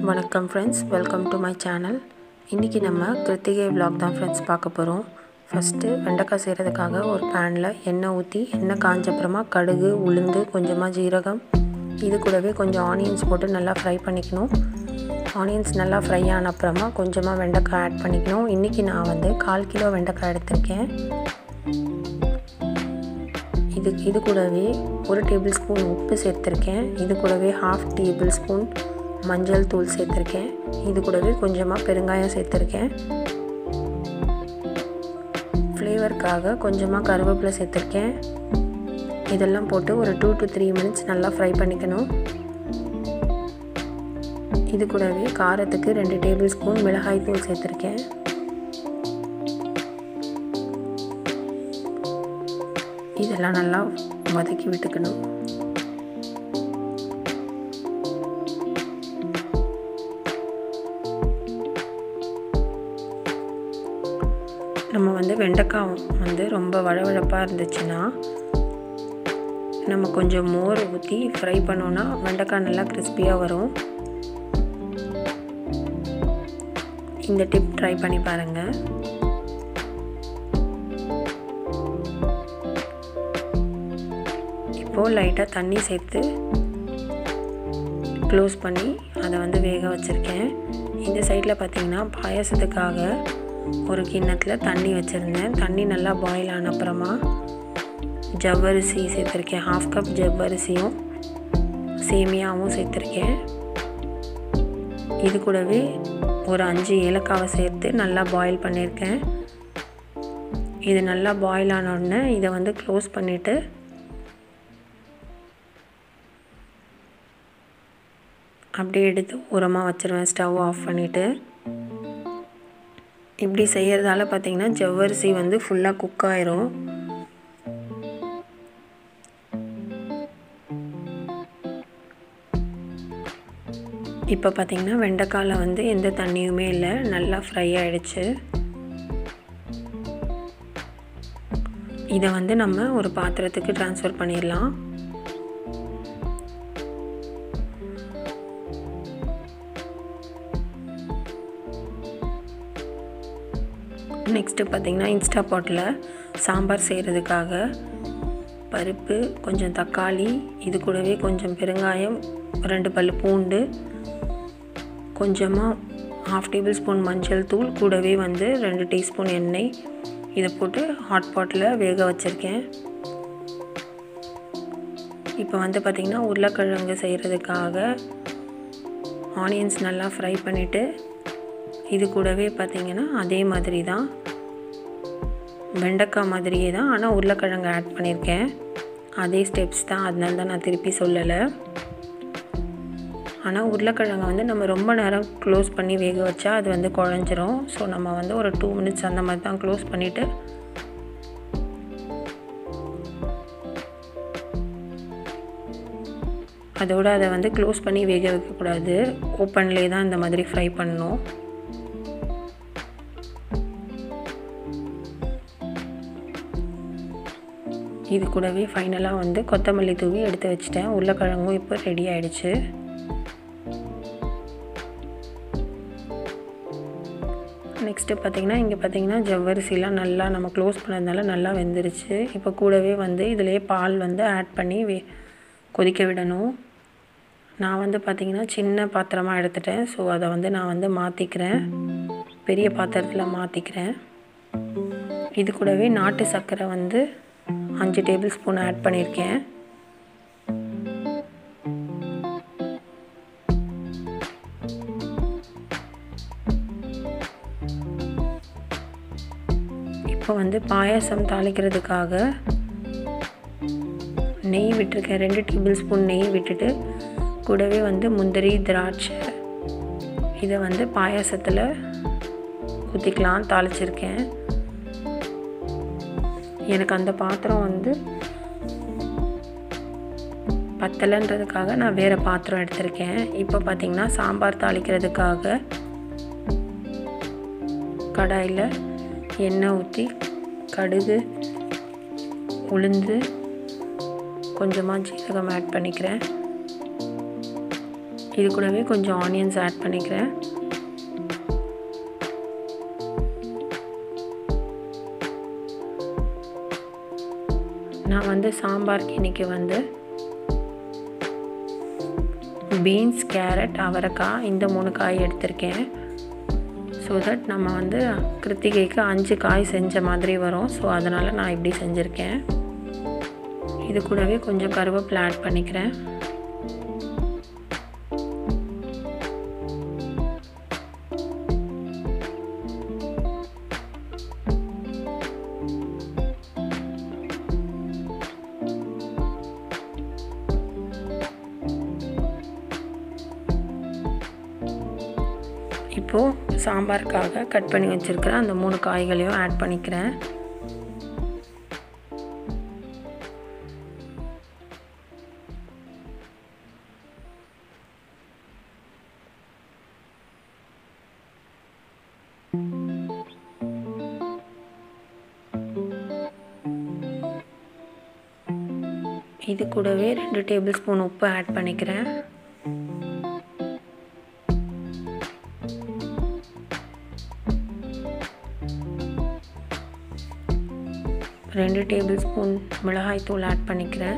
வணக்கம் friends welcome to my channel இன்றைக்கி நம்ம கிருத்திகை vlog தான் ஃப்ரெண்ட்ஸ் பார்க்க போகிறோம் ஃபஸ்ட்டு வெண்டைக்காய் செய்கிறதுக்காக ஒரு பேனில் எண்ணெய் ஊற்றி எண்ணெய் காஞ்ச அப்புறமா கடுகு உளுந்து கொஞ்சமாக ஜீரகம் இது கூடவே கொஞ்சம் ஆனியன்ஸ் போட்டு நல்லா ஃப்ரை பண்ணிக்கணும் ஆனியன்ஸ் நல்லா ஃப்ரை ஆன அப்புறமா கொஞ்சமாக வெண்டைக்காய் ஆட் பண்ணிக்கணும் இன்றைக்கி நான் வந்து கால் கிலோ வெண்டைக்காய் எடுத்திருக்கேன் இது இது கூடவே ஒரு டேபிள் ஸ்பூன் உப்பு சேர்த்துருக்கேன் இது கூடவே ஹாஃப் டேபிள் ஸ்பூன் மஞ்சள் தூள் சேர்த்துருக்கேன் இது கூடவே கொஞ்சமாக பெருங்காயம் சேர்த்துருக்கேன் ஃப்ளேவருக்காக கொஞ்சமாக கருவேப்பிலை சேர்த்துருக்கேன் இதெல்லாம் போட்டு ஒரு டூ டு த்ரீ மினிட்ஸ் நல்லா ஃப்ரை பண்ணிக்கணும் இது கூடவே காரத்துக்கு ரெண்டு டேபிள் ஸ்பூன் மிளகாய் தூள் சேர்த்துருக்கேன் இதெல்லாம் நல்லா வதக்கி விட்டுக்கணும் நம்ம வந்து வெண்டைக்காய் வந்து ரொம்ப வழவழப்பாக இருந்துச்சுன்னா நம்ம கொஞ்சம் மோர் ஊற்றி ஃப்ரை பண்ணோன்னா வெண்டைக்காய் நல்லா கிறிஸ்பியாக வரும் இந்த டிப் ட்ரை பண்ணி பாருங்கள் இப்போது லைட்டாக தண்ணி சேர்த்து க்ளோஸ் பண்ணி அதை வந்து வேக வச்சுருக்கேன் இந்த சைடில் பார்த்திங்கன்னா பாயசத்துக்காக ஒரு கிண்ணத்தில் தண்ணி வச்சுருந்தேன் தண்ணி நல்லா பாயில் ஆன அப்புறமா ஜவ்வரிசி சேர்த்துருக்கேன் ஹாஃப் கப் ஜவ்வரிசியும் சேமியாவும் சேர்த்துருக்கேன் இது கூடவே ஒரு அஞ்சு ஏலக்காவை சேர்த்து நல்லா பாயில் பண்ணியிருக்கேன் இது நல்லா பாயில் ஆன உடனே இதை வந்து க்ளோஸ் பண்ணிவிட்டு அப்படியே எடுத்து உரமாக வச்சுருவேன் ஸ்டவ் ஆஃப் பண்ணிவிட்டு இப்படி செய்கிறதால பார்த்திங்கன்னா ஜவ்வரிசி வந்து ஃபுல்லாக குக் ஆயிரும் இப்போ பார்த்திங்கன்னா வெண்டைக்காயில் வந்து எந்த தண்ணியுமே இல்லை நல்லா ஃப்ரை ஆகிடுச்சு இதை வந்து நம்ம ஒரு பாத்திரத்துக்கு ட்ரான்ஸ்ஃபர் பண்ணிடலாம் நெக்ஸ்ட்டு பார்த்திங்கன்னா இன்ஸ்டா பாட்டில் சாம்பார் செய்கிறதுக்காக பருப்பு கொஞ்சம் தக்காளி இது கூடவே கொஞ்சம் பெருங்காயம் ரெண்டு பல் பூண்டு கொஞ்சமாக ஹாஃப் டேபிள் ஸ்பூன் மஞ்சள் தூள் கூடவே வந்து ரெண்டு டீஸ்பூன் எண்ணெய் இதை போட்டு ஹாட் பாட்டில் வேக வச்சுருக்கேன் இப்போ வந்து பார்த்திங்கன்னா உருளைக்கிழங்கு செய்கிறதுக்காக ஆனியன்ஸ் நல்லா ஃப்ரை பண்ணிவிட்டு இது கூடவே பார்த்திங்கன்னா அதே மாதிரி தான் வெண்டைக்காய் மாதிரியே தான் ஆனால் உருளைக்கிழங்கு ஆட் பண்ணியிருக்கேன் அதே ஸ்டெப்ஸ் தான் அதனால தான் நான் திருப்பி சொல்லலை ஆனால் உருளைக்கிழங்கை வந்து நம்ம ரொம்ப நேரம் க்ளோஸ் பண்ணி வேக வச்சா அது வந்து குழஞ்சிரும் ஸோ நம்ம வந்து ஒரு டூ மினிட்ஸ் அந்த மாதிரி தான் க்ளோஸ் பண்ணிவிட்டு அதோடு அதை வந்து க்ளோஸ் பண்ணி வேக வைக்கக்கூடாது ஓப்பன்லேயே தான் இந்த மாதிரி ஃப்ரை பண்ணணும் இது கூடவே ஃபைனலாக வந்து கொத்தமல்லி தூவி எடுத்து வச்சிட்டேன் உருளைக்கிழங்கும் இப்போ ரெடி ஆகிடுச்சு நெக்ஸ்ட்டு பார்த்திங்கன்னா இங்கே பார்த்திங்கன்னா ஜவ்வரிசிலாம் நல்லா நம்ம க்ளோஸ் பண்ணதுனால நல்லா வெந்துருச்சு இப்போ கூடவே வந்து இதிலேயே பால் வந்து ஆட் பண்ணி வே கொதிக்க விடணும் நான் வந்து பார்த்திங்கன்னா சின்ன பாத்திரமாக எடுத்துட்டேன் ஸோ அதை வந்து நான் வந்து மாற்றிக்கிறேன் பெரிய பாத்திரத்தில் மாற்றிக்கிறேன் இது கூடவே நாட்டு சர்க்கரை வந்து அஞ்சு டேபிள் ஸ்பூன் ஆட் பண்ணியிருக்கேன் இப்போ வந்து பாயாசம் தாளிக்கிறதுக்காக நெய் விட்டுருக்கேன் ரெண்டு டேபிள் ஸ்பூன் நெய் விட்டுட்டு கூடவே வந்து முந்திரி திராட்சை இதை வந்து பாயாசத்தில் ஊற்றிக்கலாம் தாளிச்சிருக்கேன் எனக்கு அந்த பாத்திரம் வந்து பத்தலைன்றதுக்காக நான் வேறு பாத்திரம் எடுத்திருக்கேன் இப்போ பார்த்திங்கன்னா சாம்பார் தாளிக்கிறதுக்காக கடாயில் எண்ணெய் ஊற்றி கடுகு உளுந்து கொஞ்சமாக ஜீரகம் ஆட் பண்ணிக்கிறேன் இது கூடவே கொஞ்சம் ஆனியன்ஸ் ஆட் பண்ணிக்கிறேன் நான் வந்து சாம்பாருக்கு இன்றைக்கி வந்து பீன்ஸ் கேரட் அவரைக்காய் இந்த மூணு காய் எடுத்திருக்கேன் ஸோ தட் நம்ம வந்து கிருத்திகைக்கு அஞ்சு காய் செஞ்ச மாதிரி வரும் ஸோ அதனால் நான் இப்படி செஞ்சுருக்கேன் இது கூடவே கொஞ்சம் கருவேப்பிலை ஆட் பண்ணிக்கிறேன் இப்போது சாம்பாருக்காக கட் பண்ணி வச்சுருக்கிற அந்த மூணு காய்களையும் ஆட் பண்ணிக்கிறேன் இது கூடவே ரெண்டு டேபிள் ஸ்பூன் உப்பு ஆட் பண்ணிக்கிறேன் ரெண்டு டேபிள் ஸ்பூன் மிளகாய் தூள் ஆட் பண்ணிக்கிறேன்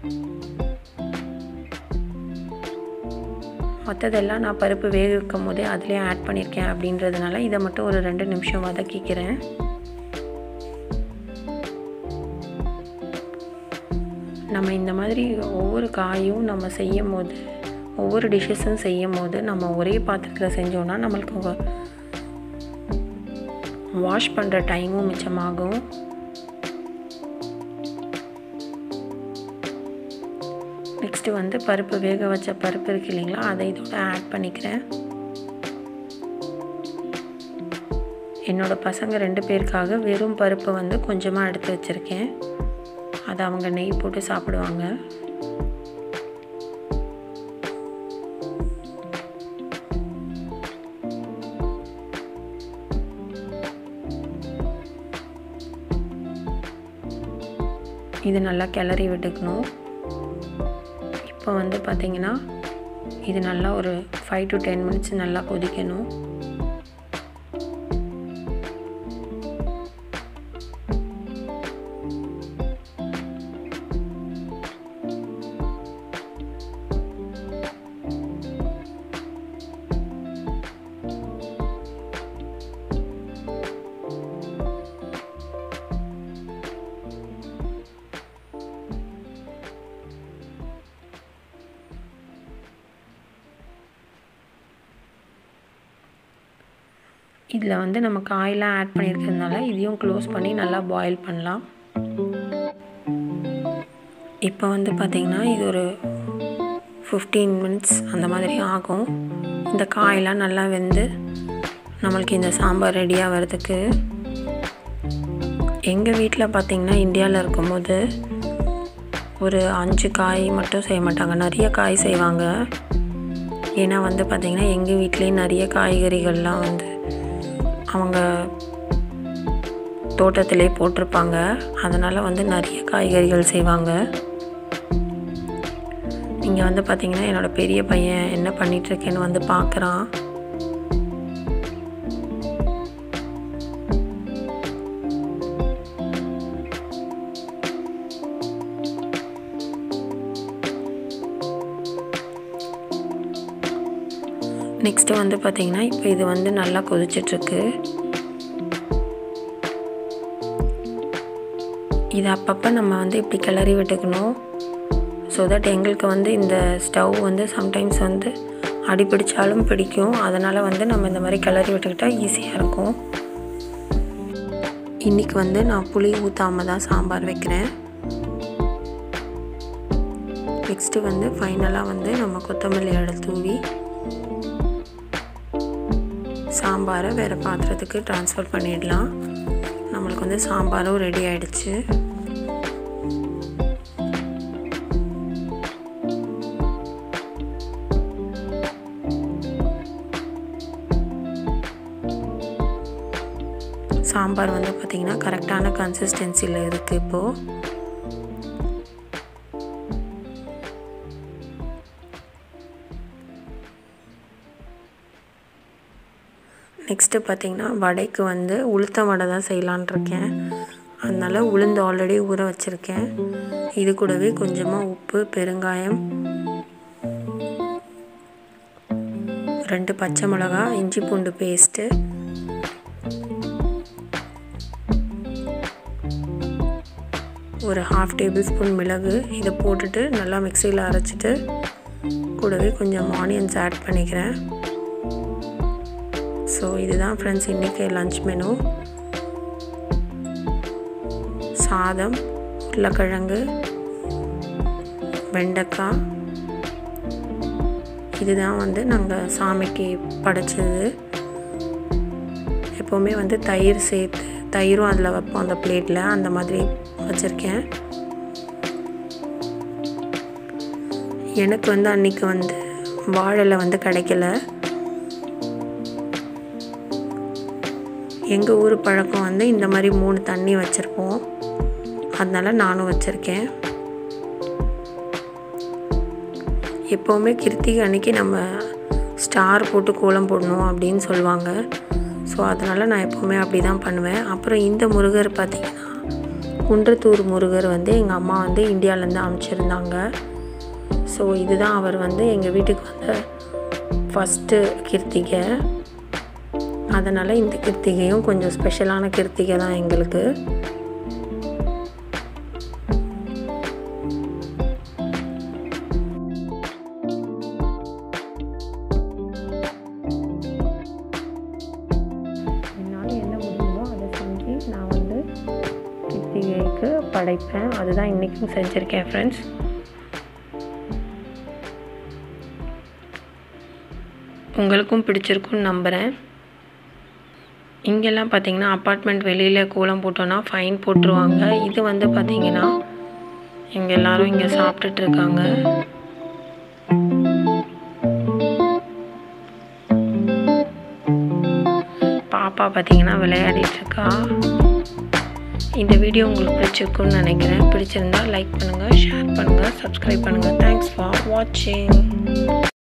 மற்றதெல்லாம் நான் பருப்பு வேக வைக்கும் போதே அதிலே ஆட் பண்ணியிருக்கேன் அப்படின்றதுனால இதை மட்டும் ஒரு ரெண்டு நிமிஷம் வதக்கிக்கிறேன் நம்ம இந்த மாதிரி ஒவ்வொரு காயும் நம்ம செய்யும் போது ஒவ்வொரு டிஷ்ஷஸும் செய்யும் போது நம்ம ஒரே பாத்திரத்தில் செஞ்சோன்னா நம்மளுக்கு வாஷ் பண்ணுற டைமும் மிச்சமாகும் நெக்ஸ்ட்டு வந்து பருப்பு வேக வச்ச பருப்பு இருக்கு இல்லைங்களா அதை இதோட ஆட் பண்ணிக்கிறேன் என்னோடய பசங்க ரெண்டு பேருக்காக வெறும் பருப்பை வந்து கொஞ்சமாக எடுத்து வச்சுருக்கேன் அதை அவங்க நெய் போட்டு சாப்பிடுவாங்க இது நல்லா கிளறி விட்டுக்கணும் இப்போ வந்து பார்த்திங்கன்னா இது நல்லா ஒரு ஃபைவ் டு டென் மினிட்ஸ் நல்லா கொதிக்கணும் இதில் வந்து நம்ம காயெலாம் ஆட் பண்ணியிருக்கிறதுனால இதையும் க்ளோஸ் பண்ணி நல்லா பாயில் பண்ணலாம் இப்போ வந்து பார்த்திங்கன்னா இது ஒரு ஃபிஃப்டீன் மினிட்ஸ் அந்த மாதிரி ஆகும் இந்த காயெல்லாம் நல்லா வெந்து நம்மளுக்கு இந்த சாம்பார் ரெடியாக வரதுக்கு எங்கள் வீட்டில் பார்த்திங்கன்னா இந்தியாவில் இருக்கும்போது ஒரு அஞ்சு காய் மட்டும் செய்ய மாட்டாங்க நிறைய காய் செய்வாங்க ஏன்னா வந்து பார்த்திங்கன்னா எங்கள் வீட்லேயும் நிறைய காய்கறிகள்லாம் வந்து அவங்க தோட்டத்திலே போட்டிருப்பாங்க அதனால் வந்து நிறைய காய்கறிகள் செய்வாங்க இங்கே வந்து பார்த்திங்கன்னா என்னோடய பெரிய பையன் என்ன பண்ணிகிட்ருக்கேன்னு வந்து பார்க்குறான் நெக்ஸ்ட்டு வந்து பார்த்திங்கன்னா இப்போ இது வந்து நல்லா கொதிச்சிட்ருக்கு இது அப்பப்போ நம்ம வந்து இப்படி கிளறி விட்டுக்கணும் ஸோ தட் எங்களுக்கு வந்து இந்த ஸ்டவ் வந்து சம்டைம்ஸ் வந்து அடி பிடிச்சாலும் பிடிக்கும் அதனால் வந்து நம்ம இந்த மாதிரி கிளறி விட்டுக்கிட்டால் ஈஸியாக இருக்கும் இன்றைக்கி வந்து நான் புளி ஊற்றாமல் தான் சாம்பார் வைக்கிறேன் நெக்ஸ்ட்டு வந்து ஃபைனலாக வந்து நம்ம கொத்தமல்லி இலை தூவி சாம்பாரை வேறு பாத்திரத்துக்கு ட்ரான்ஸ்ஃபர் பண்ணிடலாம் நம்மளுக்கு வந்து சாம்பாரும் ரெடி ஆயிடுச்சு சாம்பார் வந்து பார்த்திங்கன்னா கரெக்டான கன்சிஸ்டன்சியில் இருக்குது இப்போது நெக்ஸ்ட்டு பார்த்திங்கன்னா வடைக்கு வந்து உளுத்த வடை தான் செய்யலான் இருக்கேன் அதனால் உளுந்து ஆல்ரெடி ஊற வச்சுருக்கேன் இது கூடவே கொஞ்சமாக உப்பு பெருங்காயம் ரெண்டு பச்சை மிளகா இஞ்சி பூண்டு பேஸ்ட்டு ஒரு ஹாஃப் டேபிள் ஸ்பூன் மிளகு இதை போட்டுட்டு நல்லா மிக்சியில் அரைச்சிட்டு கூடவே கொஞ்சம் ஆனியன்ஸ் ஆட் பண்ணிக்கிறேன் ஸோ இதுதான் ஃப்ரெண்ட்ஸ் இன்றைக்கி லன்ச் மெனு சாதம் உருளைக்கிழங்கு வெண்டைக்காய் இதுதான் வந்து நாங்கள் சாமிக்கு படைச்சது எப்போவுமே வந்து தயிர் சேர்த்து தயிரும் அதில் வைப்போம் அந்த பிளேட்டில் அந்த மாதிரி வச்சுருக்கேன் எனக்கு வந்து அன்றைக்கி வந்து வாழலை வந்து கிடைக்கல எங்கள் ஊர் பழக்கம் வந்து இந்த மாதிரி மூணு தண்ணி வச்சுருப்போம் அதனால் நானும் வச்சுருக்கேன் எப்போவுமே கிருத்திகை அன்றைக்கி நம்ம ஸ்டார் போட்டு கோலம் போடணும் அப்படின்னு சொல்லுவாங்க ஸோ அதனால் நான் எப்போவுமே அப்படி தான் பண்ணுவேன் அப்புறம் இந்த முருகர் பார்த்திங்கன்னா குன்றத்தூர் முருகர் வந்து எங்கள் அம்மா வந்து இந்தியாவிலேருந்து அனுப்பிச்சிருந்தாங்க ஸோ இதுதான் அவர் வந்து எங்கள் வீட்டுக்கு வந்த ஃபஸ்ட்டு கிருத்திகை அதனால் இந்த கிருத்திகையும் கொஞ்சம் ஸ்பெஷலான கிருத்திகை தான் எங்களுக்கு என்னால் என்ன முடியுமோ அதை செஞ்சு நான் வந்து கிருத்திகைக்கு படைப்பேன் அதுதான் இன்றைக்கும் செஞ்சுருக்கேன் ஃப்ரெண்ட்ஸ் உங்களுக்கும் பிடிச்சிருக்குன்னு நம்புகிறேன் இங்கெல்லாம் பார்த்தீங்கன்னா அப்பார்ட்மெண்ட் வெளியில் கோலம் போட்டோன்னா ஃபைன் போட்டுருவாங்க இது வந்து பார்த்தீங்கன்னா இங்கே எல்லாரும் இங்கே சாப்பிட்டுட்டு இருக்காங்க பாப்பா பார்த்தீங்கன்னா விளையாடிட்டு இருக்கா இந்த வீடியோ உங்களுக்கு பிடிச்சிருக்குன்னு நினைக்கிறேன் பிடிச்சிருந்தா லைக் பண்ணுங்கள் ஷேர் பண்ணுங்கள் சப்ஸ்கிரைப் பண்ணுங்கள் தேங்க்ஸ் ஃபார் வாட்சிங்